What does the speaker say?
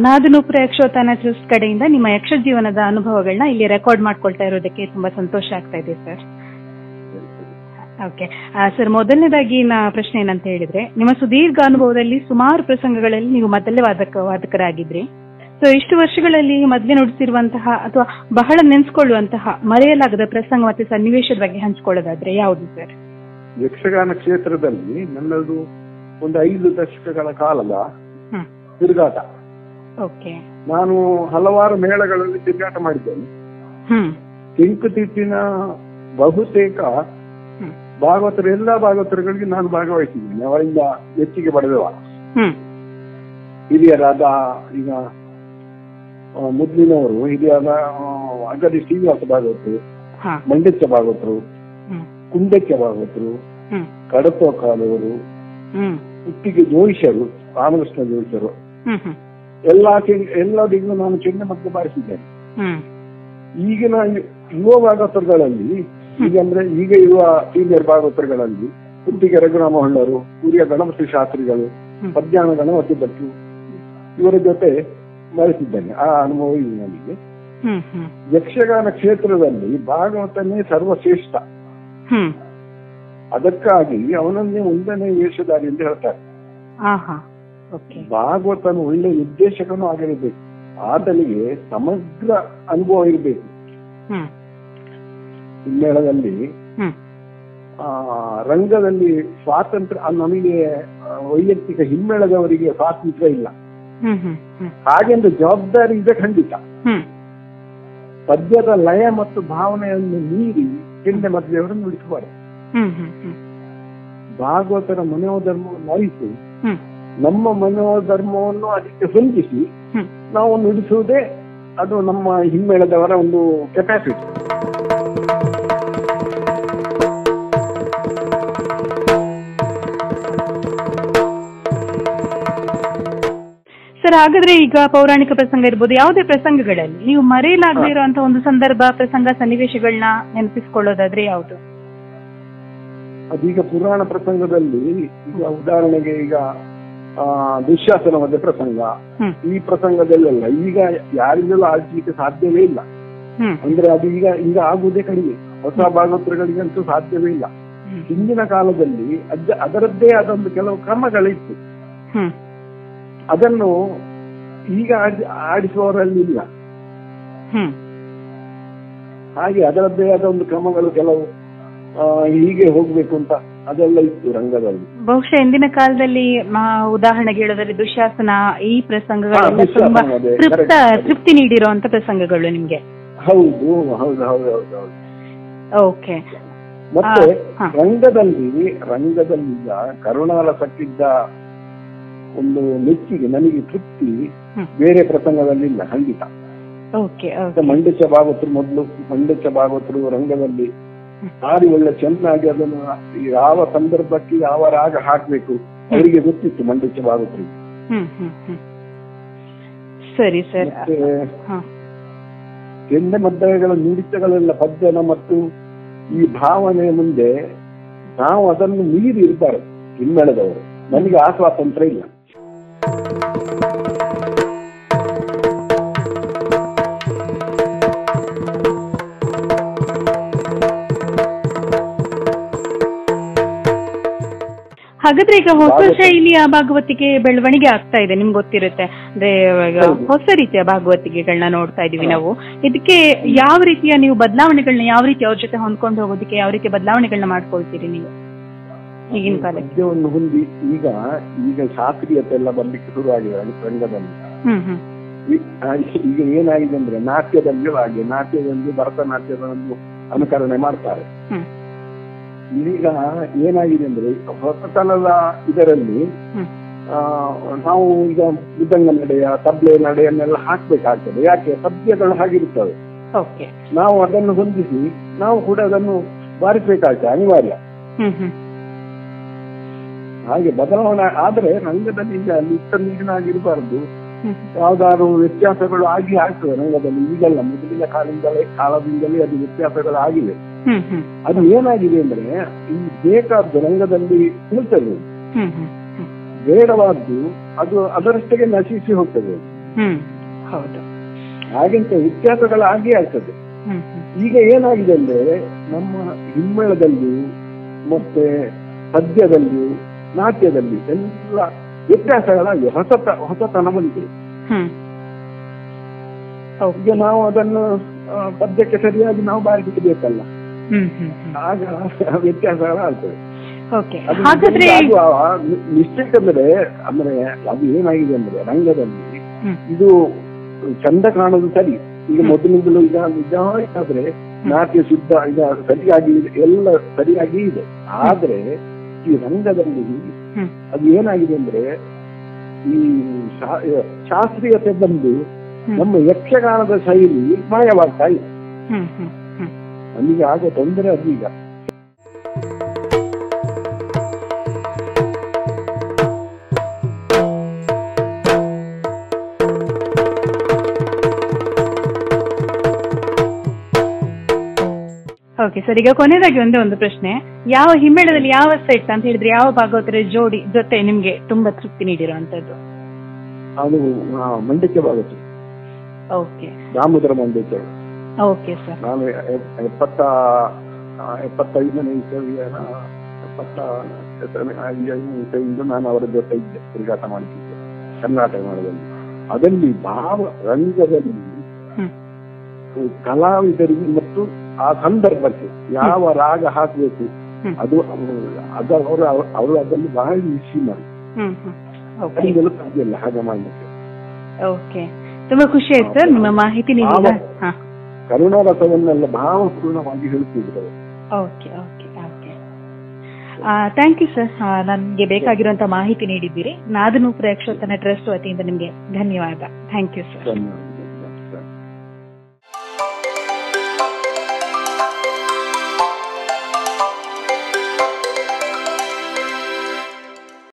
ನಾದನೂಪುರ ಯಕ್ಷೋತಾನ trust ಕಡೆಯಿಂದ ನಿಮ್ಮ ಯಕ್ಷ ಜೀವನದ ಅನುಭವಗಳನ್ನ ಇಲ್ಲಿ ರೆಕಾರ್ಡ್ ಮಾಡ್ಕೊಳ್ತಾ ಇರೋದಕ್ಕೆ ತುಂಬಾ ಸಂತೋಷ ಆಗ್ತಾ ಇದೆ ಸರ್ ಓಕೆ ಸರ್ ಮೊದಲನೇದಾಗಿ ನಾ ಪ್ರಶ್ನೆ ಏನಂತ ಹೇಳಿದ್ರೆ ನಿಮ್ಮ ಸುದೀರ್ಘ ಅನುಭವದಲ್ಲಿ ಸುಮಾರು ಪ್ರಸಂಗಗಳಲ್ಲಿ ನೀವು ಮೊದಲೇ ವಾದಕ ವಾದಕರಾಗಿದ್ರಿ ಸೊ ಇಷ್ಟು ವರ್ಷಗಳಲ್ಲಿ ಮೊದಲೇ ನುಡಿಸಿರುವಂತಹ ಅಥವಾ ಬಹಳ ನೆನೆಸ್ಕೊಳ್ಳುವಂತಹ ಮರೆಯಲಾಗದ ಪ್ರಸಂಗ ಮತ್ತೆ ಸನ್ನಿವೇಶದ ಬಗ್ಗೆ ಹಂಚ್ಕೊಳ್ಳೋದಾದ್ರೆ ಯಾವುದು ಸರ್ ಯಕ್ಷಗಾನ ಕ್ಷೇತ್ರದಲ್ಲಿ ನನ್ನದು ಒಂದು ಐದು ದಶಕಗಳ ಕಾಲದ ಹ್ಮ್ ತಿರುಗಾಟ ಓಕೆ ನಾನು ಹಲವಾರು ಮೇಳಗಳಲ್ಲಿ ತಿರುಗಾಟ ಮಾಡಿದ್ದೇನೆ ಹ್ಮ್ ತಿಂಕುತಿಟ್ಟಿನ ಬಹುತೇಕ ಹ್ಮ್ ಭಾಗವತರು ಎಲ್ಲಾ ಭಾಗವತರುಗಳಿಗೆ ನಾನು ಭಾಗವಹಿಸಿದ್ದೇನೆ ಅವರಿಂದ ಹೆಚ್ಚಿಗೆ ಪಡೆದವ ಹ್ಮ್ ಹಿರಿಯರಾದ ಈಗ ಆ, ಮೊದಲಿನವರು ಹಿರಿಯರಾದ ಆ, ಅಗದಿ ಶ್ರೀನಿವಾಸ ಭಾಗವತರು ಹಾ ಮಂಡಚ್ಚ ಭಾಗವತರು ಹ್ಮ್ ಕುಂಡಚ್ಚ ಭಾಗವತರು ಹ್ಮ್ ಕಡತೋಕಾಲವರು ಹ್ಮ್ ಹುಟ್ಟಿಗೆ ಜೋಯಿಷರು ರಾಮಕೃಷ್ಣ ಜೋಯಿಷರು ಹ್ಮ್ ಹ್ಮ್ ಎಲ್ಲಾ ಕೆ- ಎಲ್ಲರಿಗೂ ನಾನು ಚೆಂಡ ಮದ್ದು ಬಾರಿಸಿದ್ದೇನೆ ಹ್ಮ್ ಈಗಿನ ಯು- ಯುವ ಭಾಗವತರುಗಳಲ್ಲಿ ಈಗ ಅಂದ್ರೆ ಈಗ ಇರುವ ಸೀನಿಯರ್ ಭಾಗವತರುಗಳಲ್ಲಿ ಹುಟ್ಟಿಗೆ ರಘುರಾಮ ಹೊಳ್ಳರು ಸೂರ್ಯ ಗಣಪತಿ ಶಾಸ್ತ್ರಿಗಳು ಹ್ಮ್. ಮಧ್ಯಾಹ್ನ ಗಣಪತಿ ಭಟ್ರು ಇವರ ಜೊತೆ ಬಾರಿಸಿದ್ದೇನೆ ಆ ಅನುಭವ ಇದೆ ನನಗೆ ಹ್ಮ್ ಹ್ಮ್ ಯಕ್ಷಗಾನ ಕ್ಷೇತ್ರದಲ್ಲಿ ಭಾಗವತನೇ ಸರ್ವಶ್ರೇಷ್ಠ ಹ್ಮ್ ಅದಕ್ಕಾಗಿ ಅವನನ್ನೇ ಒಂದನೇ ವೇಷಧಾರಿ ಎಂದು ಹೇಳ್ತಾರೆ ಆಹಾ ಓಕೆ ಭಾಗವತನು ಒಳ್ಳೆ ನಿರ್ದೇಶಕನೂ ಆಗಿರಬೇಕು ಆತನಿಗೆ ಸಮಗ್ರ ಅನುಭವ ಇರಬೇಕು ಹ್ಮ್ ಹಿಮ್ಮೇಳದಲ್ಲಿ ಹ್ಮ್ ಆ ರಂಗದಲ್ಲಿ ಸ್ವಾತಂತ್ರ್ಯ ಆ, ನಮಗೆ ಆ, ವೈಯಕ್ತಿಕ ಹಿಮ್ಮೇಳದವರಿಗೆ ಸ್ವಾತಂತ್ರ್ಯ ಇಲ್ಲ ಹ್ಮ್ ಹ್ಮ್ ಹ್ಮ್ ಹಾಗೆಂದು ಜವಾಬ್ದಾರಿ ಇದೆ ಖಂಡಿತ ಹ್ಮ್ ಪದ್ಯದ ಲಯ ಮತ್ತು ಭಾವನೆಯನ್ನು ಮೀರಿ ಕೆಂಡೆ ಮಧ್ಯೆಯವರನ್ನು ನುಡಿಸಬಾರದು ಹ್ಮ್ ಹ್ಮ್ ಹ್ಮ್ ಭಾಗವತರ ಮನೋಧರ್ಮವನ್ನು ಅರಿತು ಹ್ಮ್ ನಮ್ಮ ಮನೋಧರ್ಮವನ್ನು ಅದಕ್ಕೆ ಹೊಂದಿಸಿ ಹ್ಮ್ ನಾವು ನುಡಿಸುವುದೇ ಅದು ನಮ್ಮ ಹಿಮ್ಮೇಳದವರ ಒಂದು ಕೆಪಾಸಿಟಿ ಸರ್ ಹಾಗಾದ್ರೆ ಈಗ ಪೌರಾಣಿಕ ಪ್ರಸಂಗ ಇರ್ಬೋದು ಯಾವುದೇ ಪ್ರಸಂಗಗಳಲ್ಲಿ ನೀವು ಮರೆಯಲಾಗದೇ ಇರುವಂತ ಒಂದು ಸಂದರ್ಭ ಪ್ರಸಂಗ ಸನ್ನಿವೇಶಗಳನ್ನ ನೆನಪಿಸ್ಕೊಳ್ಳೋದಾದ್ರೆ ಯಾವುದು ಅದೀಗ ಪುರಾಣ ಪ್ರಸಂಗದಲ್ಲಿ ಈಗ ಉದಾಹರಣೆಗೆ ಈಗ ಆ ದುಶ್ಯಾಸನ ವಧೆ ಪ್ರಸಂಗ ಹ್ಮ್ ಈ ಪ್ರಸಂಗದಲ್ಲೆಲ್ಲ ಈಗ ಯಾರಿಂದಲೂ ಆಚಲಿಕ್ಕೆ ಸಾಧ್ಯವೇ ಇಲ್ಲ ಹ್ಮ್ ಅಂದ್ರೆ ಅದು ಈಗ ಈಗ ಆಗುವುದೇ ಕಡಿಮೆ ಹೊಸ ಭಾಗವತರುಗಳಿಗಂತೂ ಸಾಧ್ಯವೇ ಇಲ್ಲ ಹ್ಮ್ ಹಿಂದಿನ ಕಾಲದಲ್ಲಿ ಅಜ್ಜ ಅದರದ್ದೇ ಆದೊಂದು ಕೆಲವು ಕ್ರಮಗಳಿತ್ತು ಹ್ಮ್ ಅದನ್ನು ಈಗ ಆಡಿ- ಆಡಿಸುವವರಲ್ಲಿ ಇಲ್ಲ ಹ್ಮ್ ಹಾಗೆ ಅದರದ್ದೇ ಆದ ಒಂದು ಕ್ರಮಗಳು ಕೆಲವು ಆ, ಹೀಗೆ ಹೋಗ್ಬೇಕು ಅಂತ ಅದೆಲ್ಲ ಇತ್ತು ರಂಗದಲ್ಲಿ ಬಹುಶಃ ಇಂದಿನ ಕಾಲದಲ್ಲಿ ಮಾ- ಉದಾಹರಣೆಗೆ ಹೇಳೋದಾದ್ರೆ ದುಶ್ಯಾಸನ ಈ ಪ್ರಸಂಗಗಳೆಲ್ಲ ಹಾ, ದುಶ್ಯಾಸನ ತುಂಬಾ ಅದೇ, ತೃಪ್ತ correct. ತೃಪ್ತಿ ನೀಡಿರುವಂತ ಪ್ರಸಂಗಗಳು ನಿಮ್ಗೆ ಹೌದು ಹೌದು ಹೌದು ಹೌದು ಹೌದು ಓಕೆ ಮತ್ತೆ ಹಾ. ರಂಗದಲ್ಲಿ ರಂಗದಲ್ಲಿ ಈಗ ಕರುಣಾರಸಕ್ಕಿದ್ದ ಒಂದು ಮೆಚ್ಚಿಗೆ ನನಗೆ ತೃಪ್ತಿ ಹ್ಮ್. ಬೇರೆ ಪ್ರಸಂಗದಲ್ಲಿ ಇಲ್ಲ ಖಂಡಿತ ಓಕೆ ಮತ್ತೆ ಮಂಡಚ ಭಾಗವತರು ಮೊದಲು ಮಂಡಚ ಭಾಗವತರು ರಂಗದಲ್ಲಿ ಭಾರಿ ಒಳ್ಳೆ ಚೆನ್ನಾಗಿ ಅದನ್ನು ಯಾವ ಸಂದರ್ಭಕ್ಕೆ ಯಾವ ರಾಗ ಹಾಕ್ಬೇಕು ಅವರಿಗೆ ಗೊತ್ತಿತ್ತು ಮಂಡಚ ಭಾಗವತರಿಗೆ ಹ್ಮ್ ಹ್ಮ್ ಹ್ಮ್ ಸರಿ ಸರ್ ಮತ್ತೆ ಹಾ ಕೆಂಡ ಮದ್ದಳೆಗಳ ನುಡಿತಗಳೆಲ್ಲ ಪದ್ಯನ ಮತ್ತು ಈ ಭಾವನೆಯ ಮುಂದೆ ನಾವು ಅದನ್ನು ಮೀರಿ ಇರಬಾರದು ಹಿಮ್ಮೇಳದವರು ನನಗೆ ಆ ಸ್ವಾತಂತ್ರ್ಯ ಇಲ್ಲ ಹಾಗಾದ್ರೆ ಈಗ ಹೊಸ ಭಾಗವತ- ಶೈಲಿಯ ಭಾಗವತಿಗೆ ಬೆಳವಣಿಗೆ ಆಗ್ತಾ ಇದೆ ನಿಮ್ಗೆ ಗೊತ್ತಿರುತ್ತೆ ಅಂದ್ರೆ ಇವಾಗ ಹೌದು. ಹೊಸ ರೀತಿಯ ಭಾಗವತಿಕೆಗಳನ್ನ ನೋಡ್ತಾ ಇದೀವಿ ನಾವು ಇದಕ್ಕೆ ಯಾವ ರೀತಿಯ ನೀವು ಬದಲಾವಣೆಗಳನ್ನ ಯಾವ ರೀತಿ ಅವ್ರ ಜೊತೆ ಹೊಂದ್ಕೊಂಡು ಹೋಗೋದಕ್ಕೆ ಯಾವ ರೀತಿಯ ಬದಲಾವಣೆಗಳನ್ನ ಮಾಡ್ಕೊಳ್ತೀರಿ ನೀವು ಈಗಿನ ಕಾಲಕ್ಕೆ ಪದ್ಯವನ್ನು ಹೊಂದಿ ಈಗ ಈಗ ಶಾಸ್ತ್ರೀಯತೆ ಎಲ್ಲ ಬರ್ಲಿಕ್ಕೆ ಶುರುವಾಗಿದೆ ರಂಗದಲ್ಲಿ ಹ್ಮ್ ಹ್ಮ್ ಈ- ಆ, ಈಗ ಏನಾಗಿದೆ ಅಂದ್ರೆ ನಾಟ್ಯದಲ್ಲಿಯೂ ಹಾಗೆ ನಾಟ್ಯದಲ್ಲಿ ಭರತನಾಟ್ಯದ ಒಂದು ಅನುಕರಣೆ ಮಾಡ್ತಾರೆ ಹ್ಮ್ ಈಗ ಏನಾಗಿದೆ ಅಂದ್ರೆ ಹೊಸತನದ ಇದರಲ್ಲಿ ಹ್ಮ್ ಆ, ನಾವು ಈಗ ಮೃದಂಗ ನಡೆಯ ತಬ್ಲೆ ನಡೆಯನ್ನೆಲ್ಲ ಹಾಕ್ಬೇಕಾಗ್ತದೆ ಯಾಕೆ ಪದ್ಯಗಳು ಹಾಗಿರುತ್ತವೆ ಓಕೆ ನಾವು ಅದನ್ನು ಹೊಂದಿಸಿ ನಾವು ಕೂಡ ಅದನ್ನು ಬಾರಿಸಬೇಕಾಗ್ತದೆ ಅನಿವಾರ್ಯ ಹ್ಮ್ ಹ್ಮ್ ಹಾಗೆ ಬದಲಾವಣೆ ಆದ್ರೆ ರಂಗದಲ್ಲಿ ಈಗ ನಿತ್ಯ ನೀರಿನಾಗಿರಬಾರ್ದು ಹ್ಮ್ ಯಾವ್ದಾದ್ರು ವ್ಯತ್ಯಾಸಗಳು ಆಗಿ ಆಗ್ತದೆ ರಂಗದಲ್ಲಿ ಈಗಲ್ಲ ಮೊದಲಿನ ಕಾಲದಿಂದಲೇ ಕಾಲದಿಂದಲೇ ಅದು ವ್ಯತ್ಯಾಸಗಳು ಆಗಿವೆ ಹ್ಮ್ ಹ್ಮ್ ಅದು ಏನಾಗಿದೆ ಅಂದ್ರೆ ಈ ಬೇಕಾದ್ದು ರಂಗದಲ್ಲಿ ಇರ್ತದೆ ಹ್ಮ್ ಹ್ಮ್ ಹ್ಮ್ ಬೇಡವಾದ್ದು ಅದು ಅದರಷ್ಟಕ್ಕೆ ನಶಿಸಿ ಹೋಗ್ತದೆ ಹ್ಮ್ ಹೌದು ಹಾಗೆಂತ ವ್ಯತ್ಯಾಸಗಳಾಗೇ ಆಗ್ತದೆ ಹ್ಮ್ ಹ್ಮ್ ಈಗ ಏನಾಗಿದೆ ಅಂದ್ರೆ ನಮ್ಮ ಹಿಮ್ಮೇಳದಲ್ಲಿ ಮತ್ತೆ ಪದ್ಯದಲ್ಲಿ ನಾಟ್ಯದಲ್ಲಿ ಎಲ್ಲ ವ್ಯತ್ಯಾಸಗಳಾಗಿ ಹೊಸತ ಹೊಸತನ ಬಂದಿದೆ ಹ್ಮ್ ಈಗ ನಾವು ಅದನ್ನು ಆ, ಪದ್ಯಕ್ಕೆ ಸರಿಯಾಗಿ ನಾವು ಬಾರಿಲಿಕ್ಕೆ ಬೇಕಲ್ಲ ಹ್ಮ್ ಹ್ಮ್ ಹ್ಮ್ ಆಗ ವ್ಯತ್ಯಾಸಗಳಾಗ್ತದೆ ಓಕೆ ಅದು ಹಾಗಾದ್ರೆ ಅದು ಆ ಮಿಸ್ಟೇಕ್ ಅಂದ್ರೆ ಅಂದ್ರೆ ಅದು ಏನಾಗಿದೆ ಅಂದ್ರೆ ರಂಗದಲ್ಲಿ ಹ್ಮ್ ಇದು ಚಂದ ಕಾಣೋದು ಸರಿ ಈಗ ಮೊದಲಿಂದಲೂ ಈಗ ನಿಜವಾದ್ರೆ ನಾಟ್ಯ ಶುದ್ಧ ಈಗ ಸರಿಯಾಗಿ ಇದೆ, ಎಲ್ಲ ಸರಿಯಾಗಿ ಇದೆ ಆದ್ರೆ ಈ ರಂಗದಲ್ಲಿ ಹ್ಮ್ ಅದು ಏನಾಗಿದೆ ಅಂದ್ರೆ ಈ ಶಾ- ಶಾಸ್ತ್ರೀಯತೆ ಬಂದು ಹ್ಮ್. ನಮ್ಮ ಯಕ್ಷಗಾನದ ಶೈಲಿ ಮಾಯವಾಗ್ತಾ ಇದೆ ಹ್ಮ್ ಹ್ಮ್ ಹ್ಮ್ ನಮಗೆ ಆಗೋ ತೊಂದರೆ ಅದು ಈಗ ಓಕೆ ಸರ್ ಈಗ ಕೊನೆಯದಾಗಿ ಒಂದೇ ಒಂದು ಪ್ರಶ್ನೆ ಯಾವ ಹಿಮ್ಮೇಳದಲ್ಲಿ ಯಾವ ಸೆಟ್ ಅಂತ ಹೇಳಿದ್ರೆ ಯಾವ ಭಾಗವತರ ಜೋಡಿ ಜೊತೆ ನಿಮ್ಗೆ ತುಂಬಾ ತೃಪ್ತಿ ನೀಡಿರುವಂತದ್ದು ಅದು ಆ, ಮಂಡಕ್ಕೆ ಬಾಗುತ್ತೆ ಓಕೆ ದಾಮೋದರ ಮಂಡಕ್ಕೆ ಓಕೆ ಸರ್ ನಾನು ಎ- ಎಪ್ಪತ್ತ ಆ, ಎಪ್ಪತ್ತೈದನೇ ಇಸವಿಯ ಎಪ್ಪತ್ತ ಐದನೇ ಇಸವಿಯಿಂದ ನಾನು ಅವರ ಜೊತೆ ಇದ್ದೆ ತಿರುಗಾಟ ಮಾಡ್ತಿದ್ದೆ ಕರ್ನಾಟಕ ಮಾಡದಲ್ಲಿ ಅದಲ್ಲಿ ಭಾವ ರಂಗದಲ್ಲಿ ಹ್ಮ್ ಕಲಾವಿದರಿಗೆ ಮತ್ತು ಆ ಸಂದರ್ಭಕ್ಕೆ ಯಾವ ರಾಗ ಹಾಕಬೇಕು ಹ್ಮ್. ಅದು ಅದು ಅವರು ಅವರು ಅದನ್ನು ಬಹಳ ಇಸಿ ಮಾಡಿ ಹ್ಮ್ ಹ್ಮ್ ಓಕೆ ಕಲಿಯಲು ಸಾಧ್ಯ ಇಲ್ಲ ಹಾಗೆ ಮಾಡಲಿಕ್ಕೆ ಓಕೆ ತುಂಬಾ ಖುಷಿ ಆಯ್ತು ಸರ್ ನಿಮ್ಮ ಮಾಹಿತಿ ನೀಡಿದ ಭಾವ- ಹಾ ಕರುಣಾರಸವನ್ನೆಲ್ಲ ಭಾವಪೂರ್ಣವಾಗಿ ಹೇಳ್ತಿದ್ರು ಅವರು. Okay okay okay thank you sir ನನಗೆ ಬೇಕಾಗಿರುವಂತ ಮಾಹಿತಿ ನೀಡಿದ್ದೀರಿ ನಾದನೂಪುರ ಯಕ್ಷೋತ್ತನ ಟ್ರಸ್ಟ್ ವತಿಯಿಂದ ನಿಮಗೆ ಧನ್ಯವಾದ ಥ್ಯಾಂಕ್ ಯು ಸರ್ ಧನ್ಯವಾದ